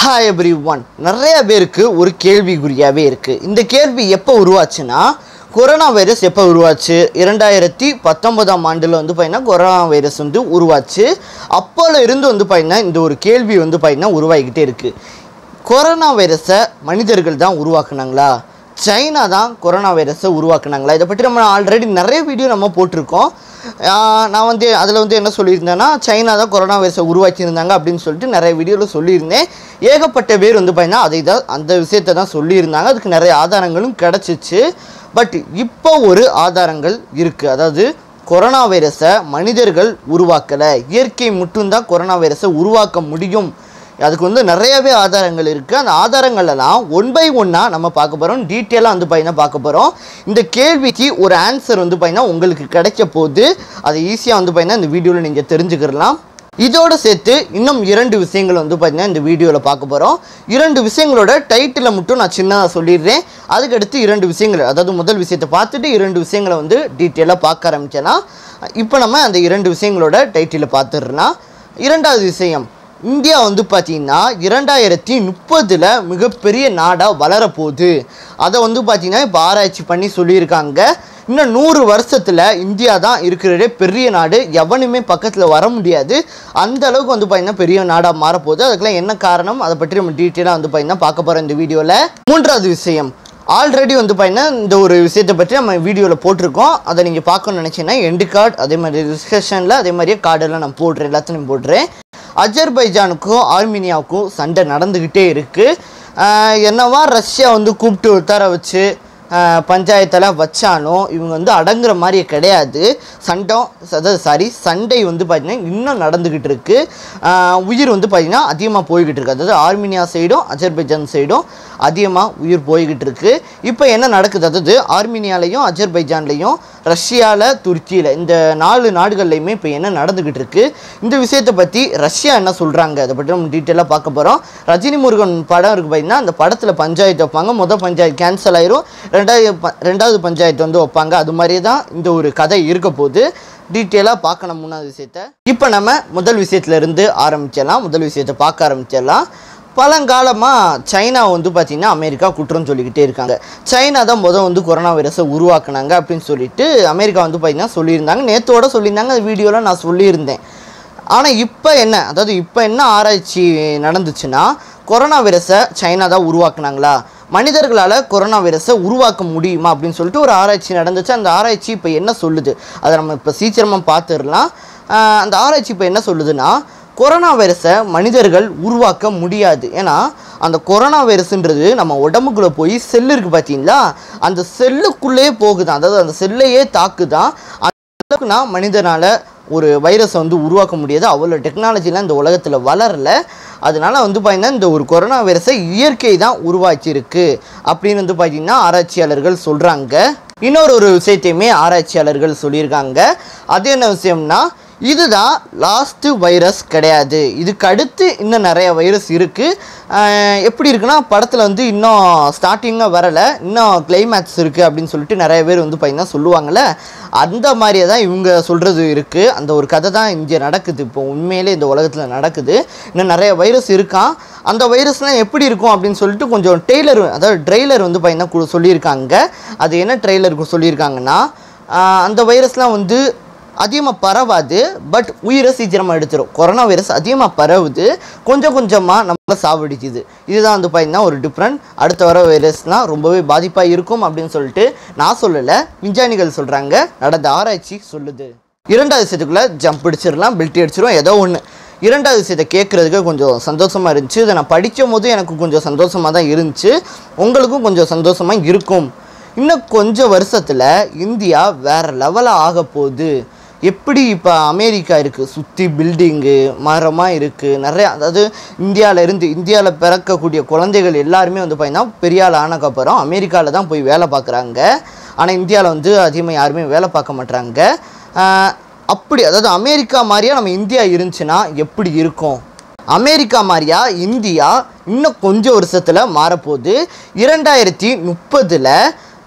hi every one நிறைய பேருக்கு ஒரு கேள்விக்குறியாகவே இருக்குது இந்த கேள்வி எப்போ உருவாச்சுன்னா கொரோனா வைரஸ் எப்போ உருவாச்சு இரண்டாயிரத்தி பத்தொன்பதாம் ஆண்டில் வந்து பார்த்தீங்கன்னா கொரோனா வைரஸ் வந்து உருவாச்சு அப்போல இருந்து வந்து பார்த்தீங்கன்னா இந்த ஒரு கேள்வி வந்து பார்த்தீங்கன்னா உருவாகிக்கிட்டே இருக்குது கொரோனா வைரஸை மனிதர்கள் தான் உருவாக்குனாங்களா சைனா தான் கொரோனா வைரஸை உருவாக்குனாங்களா இதை பற்றி நம்ம ஆல்ரெடி நிறைய வீடியோ நம்ம போட்டிருக்கோம் ஆஹ் நான் வந்து அதில் வந்து என்ன சொல்லியிருந்தேன்னா சைனா தான் கொரோனா வைரஸை உருவாக்கியிருந்தாங்க அப்படின்னு சொல்லிட்டு நிறைய வீடியோவில் சொல்லியிருந்தேன் ஏகப்பட்ட பேர் வந்து பார்த்தீங்கன்னா அதை தான் அந்த விஷயத்தை தான் சொல்லியிருந்தாங்க அதுக்கு நிறைய ஆதாரங்களும் கிடச்சிச்சு பட் இப்போ ஒரு ஆதாரங்கள் இருக்குது அதாவது கொரோனா வைரஸை மனிதர்கள் உருவாக்கலை இயற்கை மட்டும்தான் கொரோனா வைரஸை உருவாக்க முடியும் அதுக்கு வந்து நிறையவே ஆதாரங்கள் இருக்குது அந்த ஆதாரங்கள்லாம் ஒன் பை ஒன்னாக நம்ம பார்க்க போகிறோம் டீட்டெயிலாக வந்து பார்த்தீங்கன்னா பார்க்க போகிறோம் இந்த கேள்விக்கு ஒரு ஆன்சர் வந்து பார்த்தீங்கன்னா உங்களுக்கு கிடைக்க போது அதை ஈஸியாக வந்து பார்த்தீங்கன்னா இந்த வீடியோவில் நீங்கள் தெரிஞ்சுக்கிடலாம் இதோட சேர்த்து இன்னும் இரண்டு விஷயங்கள் வந்து பார்த்தீங்கன்னா இந்த வீடியோவில் பார்க்க போகிறோம் இரண்டு விஷயங்களோட டைட்டிலை மட்டும் நான் சின்னதாக சொல்லிடுறேன் அதுக்கடுத்து இரண்டு விஷயங்கள் அதாவது முதல் விஷயத்தை பார்த்துட்டு இரண்டு விஷயங்களை வந்து டீட்டெயிலாக பார்க்க ஆரம்பிச்சேன்னா இப்போ நம்ம அந்த இரண்டு விஷயங்களோட டைட்டிலை பார்த்துடுறோம் இரண்டாவது விஷயம் இந்தியா வந்து பார்த்தீங்கன்னா இரண்டாயிரத்தி முப்பதில் மிகப்பெரிய நாடாக வளரப்போகுது அதை வந்து பார்த்தீங்கன்னா இப்போ ஆராய்ச்சி பண்ணி சொல்லியிருக்காங்க இன்னும் நூறு வருஷத்தில் இந்தியா தான் இருக்கிறதே பெரிய நாடு எவனுமே பக்கத்தில் வர முடியாது அந்த அளவுக்கு வந்து பார்த்தீங்கன்னா பெரிய நாடாக மாறப்போகுது அதுக்கெல்லாம் என்ன காரணம் அதை பற்றி நம்ம டீட்டெயிலாக வந்து பார்த்தீங்கன்னா பார்க்க போகிறோம் இந்த வீடியோவில் மூன்றாவது விஷயம் ஆல்ரெடி வந்து பார்த்தீங்கன்னா இந்த ஒரு விஷயத்தை பற்றி நம்ம வீடியோவில் போட்டிருக்கோம் அதை நீங்கள் பார்க்கணும்னு நினச்சிங்கன்னா எண்டு கார்டு அதே மாதிரி டிஸ்கஷனில் அதே மாதிரியே கார்டெல்லாம் நான் போடுறேன் எல்லாத்தையும் போடுறேன் அஜர்பைஜானுக்கும் ஆர்மீனியாவுக்கும் சண்டை நடந்துக்கிட்டே இருக்குது என்னவா ரஷ்யா வந்து கூப்பிட்டு உட்கார வச்சு ஆஹ், பஞ்சாயத்தெல்லாம் வச்சாலும் இவங்க வந்து அடங்குற மாதிரியே கிடையாது சண்டம் அதாவது சாரி சண்டை வந்து பார்த்திங்கன்னா இன்னும் நடந்துக்கிட்டு இருக்கு ஆஹ், உயிர் வந்து பார்த்திங்கன்னா அதிகமாக போய்கிட்டு இருக்கு அதாவது ஆர்மீனியா சைடும் அஜர்பைஜான் சைடும் அதிகமாக உயிர் போய்கிட்டு இருக்கு இப்போ என்ன நடக்குது அதாவது ஆர்மீனியாலையும் அஜர்பைஜான்லையும் ரஷ்யாவில் துருக்கியில் இந்த நாலு நாடுகள்லையுமே இப்போ என்ன நடந்துக்கிட்டு இருக்கு இந்த விஷயத்தை பற்றி ரஷ்யா என்ன சொல்கிறாங்க அதை பற்றி நம்ம டீட்டெயிலாக பார்க்க போகிறோம் ரஜினி முருகன் படம் இருக்கு பார்த்தீங்கன்னா அந்த படத்தில் பஞ்சாயத்து வைப்பாங்க முதல் பஞ்சாயத்து கேன்சல் ஆயிரும் ரெண்டாவது ப- ரெண்டாவது பஞ்சாயத்து வந்து வைப்பாங்க அது மாதிரியே தான் இந்த ஒரு கதை இருக்க போகுது டீட்டெயிலாக பார்க்கணும் மூணாவது விஷயத்த இப்போ நம்ம முதல் விஷயத்துல இருந்து ஆரம்பிச்சிடலாம் முதல் விஷயத்தை பார்க்க ஆரம்பிச்சிடலாம் பழங்காலமாக சைனா வந்து பார்த்திங்கன்னா அமெரிக்கா குற்றம் சொல்லிக்கிட்டே இருக்காங்க சைனா தான் முதல் வந்து கொரோனா வைரஸை உருவாக்குனாங்க அப்படின்னு சொல்லிட்டு அமெரிக்கா வந்து பார்த்திங்கன்னா சொல்லியிருந்தாங்க நேத்தோட சொல்லியிருந்தாங்க அந்த வீடியோவில் நான் சொல்லியிருந்தேன் ஆனால் இப்போ என்ன அதாவது இப்போ என்ன ஆராய்ச்சி நடந்துச்சுன்னா கொரோனா வைரஸை சைனா தான் உருவாக்குனாங்களா மனிதர்களால் கொரோனா வைரஸை உருவாக்க முடியுமா அப்படின்னு சொல்லிட்டு ஒரு ஆராய்ச்சி நடந்துச்சு அந்த ஆராய்ச்சி இப்போ என்ன சொல்லுது அதை நம்ம இப்போ சீக்கிரமாக பார்த்துடலாம் ஆஹ் அந்த ஆராய்ச்சி இப்போ என்ன சொல்லுதுன்னா கொரோனா வைரஸை மனிதர்கள் உருவாக்க முடியாது ஏன்னா அந்த கொரோனா வைரஸ்ன்றது நம்ம உடம்புக்குள்ளே போய் செல்லு இருக்குது பார்த்தீங்களா அந்த செல்லுக்குள்ளேயே போகுதான் அதாவது அந்த செல்லையே தாக்குதான் அளவுக்குனா மனிதனால் ஒரு வைரஸை வந்து உருவாக்க முடியாது அவ்வளோ டெக்னாலஜிலாம் இந்த உலகத்தில் வளரல அதனால வந்து பார்த்தீங்கன்னா இந்த ஒரு கொரோனா வைரஸை இயற்கை தான் உருவாக்கியிருக்கு அப்படின்னு வந்து பார்த்தீங்கன்னா ஆராய்ச்சியாளர்கள் சொல்கிறாங்க இன்னொரு ஒரு விஷயத்தையுமே ஆராய்ச்சியாளர்கள் சொல்லியிருக்காங்க அது என்ன விஷயம்னா இதுதான் லாஸ்ட்டு வைரஸ் கிடையாது இதுக்கு அடுத்து இன்னும் நிறைய வைரஸ் இருக்குது எப்படி இருக்குன்னா படத்தில் வந்து இன்னும் ஸ்டார்டிங்காக வரலை இன்னும் கிளைமேக்ஸ் இருக்குது அப்படின்னு சொல்லிட்டு நிறைய பேர் வந்து பார்த்தீங்கன்னா சொல்லுவாங்கள்ல அந்த மாதிரியே தான் இவங்க சொல்கிறது இருக்குது அந்த ஒரு கதை தான் இங்கே நடக்குது இப்போ உண்மையிலே இந்த உலகத்தில் நடக்குது இன்னும் நிறைய வைரஸ் இருக்கான் அந்த வைரஸ்லாம் எப்படி இருக்கும் அப்படின்னு சொல்லிட்டு கொஞ்சம் டெய்லர் அதாவது ட்ரெய்லர் வந்து பார்த்தீங்கன்னா கு- சொல்லியிருக்காங்க அது என்ன ட்ரெய்லருக்கு சொல்லியிருக்காங்கன்னா ஆஹ் அந்த வைரஸ்லாம் வந்து அதிகமாக பரவாது பட் உயிரை சீக்கிரமாக எடுத்துரும் கொரோனா வைரஸ் அதிகமாக பரவுது கொஞ்சம் கொஞ்சமாக நம்மளை சாவடிக்குது இதுதான் வந்து பார்த்தீங்கன்னா ஒரு டிஃப்ரெண்ட் அடுத்த வர வைரஸ்லாம் ரொம்பவே பாதிப்பாக இருக்கும் அப்படின்னு சொல்லிட்டு நான் சொல்லலை விஞ்ஞானிகள் சொல்கிறாங்க நடந்த ஆராய்ச்சி சொல்லுது இரண்டாவது விஷயத்துக்குள்ளே ஜம்ப் அடிச்சிடலாம் பெல்ட் அடிச்சிரும் ஏதோ ஒன்று இரண்டாவது விஷயத்தை கேட்குறதுக்கு கொஞ்சம் சந்தோஷமாக இருந்துச்சு இதை நான் படிக்கும் போது எனக்கு கொஞ்சம் சந்தோஷமாக தான் இருந்துச்சு உங்களுக்கும் கொஞ்சம் சந்தோஷமாக இருக்கும் இன்னும் கொஞ்சம் வருஷத்தில் இந்தியா வேறு லெவலாக ஆக போகுது எப்படி இப்போ அமெரிக்கா இருக்குது சுற்றி பில்டிங்கு மரமாக இருக்குது நிறையா அதாவது இந்தியாவில் இருந்து இந்தியாவில் பிறக்கக்கூடிய குழந்தைகள் எல்லாருமே வந்து பார்த்தீங்கன்னா பெரிய ஆள் ஆனக்கப்புறம் அமெரிக்காவில் தான் போய் வேலை பார்க்குறாங்க ஆனால் இந்தியாவில் வந்து அதிகமாக யாருமே வேலை பார்க்க மாட்றாங்க ஆஹ் அப்படி அதாவது அமெரிக்கா மாதிரியா நம்ம இந்தியா இருந்துச்சுன்னா எப்படி இருக்கும் அமெரிக்கா மாதிரியா இந்தியா இன்னும் கொஞ்சம் வருஷத்தில் மாறப்போகுது இரண்டாயிரத்தி முப்பதில்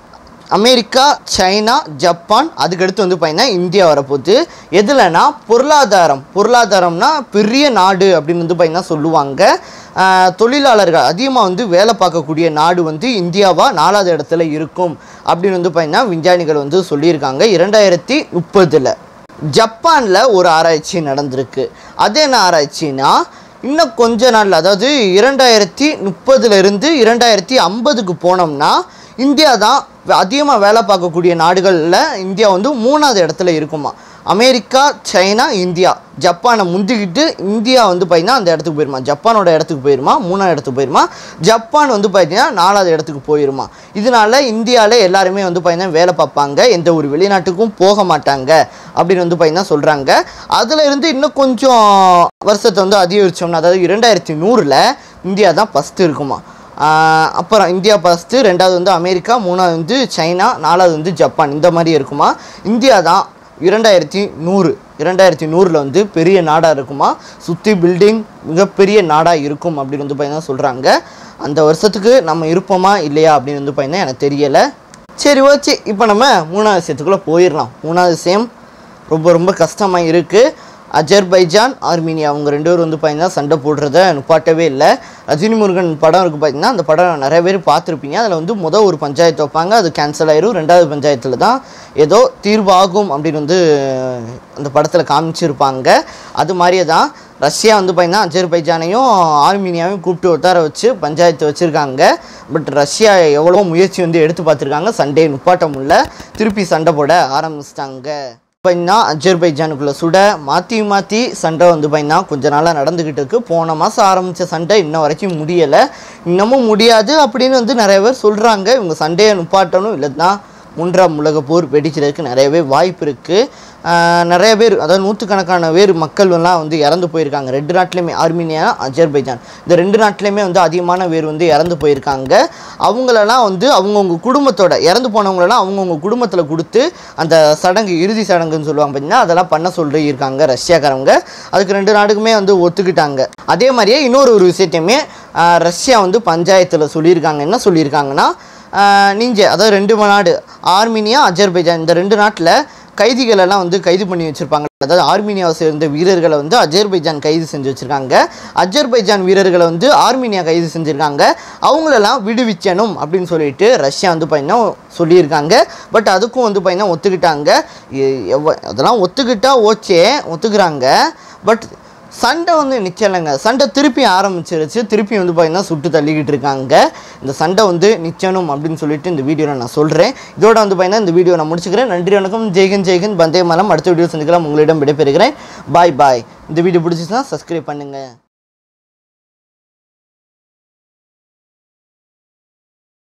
அமெரிக்கா சைனா ஜப்பான் அதுக்கடுத்து வந்து பார்த்தீங்கன்னா இந்தியா வரப்போகுது எதுலனா பொருளாதாரம் பொருளாதாரம்னா பெரிய நாடு அப்படின்னு வந்து பார்த்தீங்கன்னா சொல்லுவாங்க ஆஹ் தொழிலாளர்கள் அதிகமாக வந்து வேலை பார்க்கக்கூடிய நாடு வந்து இந்தியாவா நாலாவது இடத்துல இருக்கும் அப்படின்னு வந்து பார்த்தீங்கன்னா விஞ்ஞானிகள் வந்து சொல்லியிருக்காங்க இரண்டாயிரத்தி முப்பதில் ஜப்பானில் ஒரு ஆராய்ச்சி நடந்திருக்கு அது என்ன ஆராய்ச்சினா இன்னும் கொஞ்ச நாள் அதாவது இரண்டாயிரத்தி முப்பதுலேருந்து இரண்டாயிரத்தி ஐம்பதுக்கு போனோம்னா இந்தியா தான் அதிகமாக வேலை பார்க்கக்கூடிய நாடுகளில் இந்தியா வந்து மூணாவது இடத்துல இருக்குமா அமெரிக்கா சைனா இந்தியா ஜப்பானை முந்திக்கிட்டு இந்தியா வந்து பார்த்தீங்கன்னா அந்த இடத்துக்கு போயிருமா ஜப்பானோட இடத்துக்கு போயிருமா மூணாவது இடத்துக்கு போயிருமா ஜப்பான் வந்து பார்த்தீங்கன்னா நாலாவது இடத்துக்கு போயிருமா இதனால இந்தியாவில் எல்லாருமே வந்து பார்த்தீங்கன்னா வேலை பார்ப்பாங்க எந்த ஒரு வெளிநாட்டுக்கும் போக மாட்டாங்க அப்படின்னு வந்து பார்த்தீங்கன்னா சொல்கிறாங்க அதில் இருந்து இன்னும் கொஞ்சம் வருஷத்தை வந்து அதிகரிச்சோம்னா அதாவது இரண்டாயிரத்தி நூறில் இந்தியா தான் ஃபஸ்ட்டு இருக்குமா ஆஹ் அப்புறம் இந்தியா ஃபஸ்ட்டு ரெண்டாவது வந்து அமெரிக்கா மூணாவது வந்து சைனா நாலாவது வந்து ஜப்பான் இந்த மாதிரி இருக்குமா இந்தியா தான் இரண்டாயிரத்தி நூறு இரண்டாயிரத்தி நூறில் வந்து பெரிய நாடாக இருக்குமா சுற்றி பில்டிங் மிகப்பெரிய நாடாக இருக்கும் அப்படின்னு வந்து பார்த்தீங்கன்னா சொல்கிறாங்க அந்த வருஷத்துக்கு நம்ம இருப்போமா இல்லையா அப்படின்னு வந்து பார்த்தீங்கன்னா எனக்கு தெரியலை சரி ஓகே இப்போ நம்ம மூணாவது விஷயத்துக்குள்ளே போயிடலாம் மூணாவது விஷயம் ரொம்ப ரொம்ப கஷ்டமாக இருக்குது அஜர்பைஜான் ஆர்மீனியா அவங்க ரெண்டு பேரும் வந்து பார்த்தீங்கன்னா சண்டை போடுறத நுப்பாட்டவே இல்லை ரஜினி முருகன் படம் இருக்குது பார்த்தீங்கன்னா அந்த படம் நிறைய பேர் பார்த்துருப்பீங்க அதில் வந்து மொதல் ஒரு பஞ்சாயத்து வைப்பாங்க அது கேன்சல் ஆயிரும் ரெண்டாவது பஞ்சாயத்தில் தான் ஏதோ தீர்வாகும் அப்படின்னு வந்து அந்த படத்தில் காமிச்சிருப்பாங்க அது மாதிரியே தான் ரஷ்யா வந்து பார்த்தீங்கன்னா அஜர்பைஜானையும் ஆர்மீனியாவையும் கூப்பிட்டு உட்கார வச்சு பஞ்சாயத்து வச்சுருக்காங்க பட் ரஷ்யா எவ்வளோ முயற்சி வந்து எடுத்து பார்த்துருக்காங்க சண்டே நுப்பாட்ட முடியல திருப்பி சண்டை போட ஆரம்பிச்சிட்டாங்க பார்த்தீங்கன்னா அஜர்பைஜானுக்குள்ளே சுட மாற்றி மாற்றி சண்டை வந்து பார்த்தீங்கன்னா கொஞ்ச நாளாக நடந்துக்கிட்டு இருக்கு போன மாதம் ஆரம்பித்த சண்டை இன்ன வரைக்கும் முடியலை இன்னமும் முடியாது அப்படின்னு வந்து நிறைய பேர் சொல்கிறாங்க இவங்க சண்டையை நுப்பாட்டணும் இல்லைன்னா மூன்றாம் உலகப் போர் வெடிக்கிறதுக்கு நிறையவே வாய்ப்பு இருக்குது நிறைய பேர் அதாவது நூற்றுக்கணக்கான பேர் மக்கள் எல்லாம் வந்து இறந்து போயிருக்காங்க ரெண்டு நாட்டிலையுமே ஆர்மீனியா அஜர்பைஜான் இந்த ரெண்டு நாட்டிலையுமே வந்து அதிகமான பேர் வந்து இறந்து போயிருக்காங்க அவங்களெல்லாம் வந்து அவங்கவுங்க குடும்பத்தோட இறந்து போனவங்களெல்லாம் அவங்கவுங்க குடும்பத்தில் கொடுத்து அந்த சடங்கு இறுதி சடங்குன்னு சொல்லுவாங்க பார்த்தீங்கன்னா அதெல்லாம் பண்ண சொல்லி இருக்காங்க ரஷ்யாக்காரங்க அதுக்கு ரெண்டு நாடுக்குமே வந்து ஒத்துக்கிட்டாங்க அதே மாதிரியே இன்னொரு ஒரு விஷயத்தையுமே ஆஹ், ரஷ்யா வந்து பஞ்சாயத்தில் சொல்லியிருக்காங்க என்ன சொல்லியிருக்காங்கன்னா நீஞ்ச அதாவது ரெண்டு நாடு ஆர்மீனியா அஜர்பைஜான் இந்த ரெண்டு நாட்டில் கைதிகள் எல்லாம் வந்து கைது பண்ணி வச்சுருப்பாங்க அதாவது ஆர்மீனியாவை சேர்ந்த வீரர்களை வந்து அஜர்பைஜான் கைது செஞ்சு வச்சுருக்காங்க அஜர்பைஜான் வீரர்களை வந்து ஆர்மீனியா கைது செஞ்சுருக்காங்க அவங்களெல்லாம் விடுவிக்கணும் அப்படின்னு சொல்லிட்டு ரஷ்யா வந்து பார்த்தீங்கன்னா சொல்லியிருக்காங்க பட் அதுக்கும் வந்து பார்த்தீங்கன்னா ஒத்துக்கிட்டாங்க எ- எவ்வ- அதெல்லாம் ஒத்துக்கிட்டா ஓகே ஒத்துக்கிறாங்க பட் சண்டை வந்து நிச்சயலைங்க சண்டை திருப்பி ஆரம்பிச்சிருச்சு திருப்பி வந்து பார்த்தீங்கன்னா சுட்டு தள்ளிக்கிட்டு இருக்காங்க இந்த சண்டை வந்து நிச்சயணும் அப்படின்னு சொல்லிட்டு இந்த வீடியோவில் நான் சொல்கிறேன் இதோட வந்து பார்த்தீங்கன்னா இந்த வீடியோ நான் முடிச்சுக்கிறேன் நன்றி வணக்கம் ஜெய்கன் ஜெய்கன் பந்தே மலம் அடுத்த வீடியோ சந்திக்கலாம் உங்களிடம் விடைபெறுகிறேன் பாய் பாய் இந்த வீடியோ பிடிச்சிச்சுன்னா சப்ஸ்கிரைப் பண்ணுங்கள்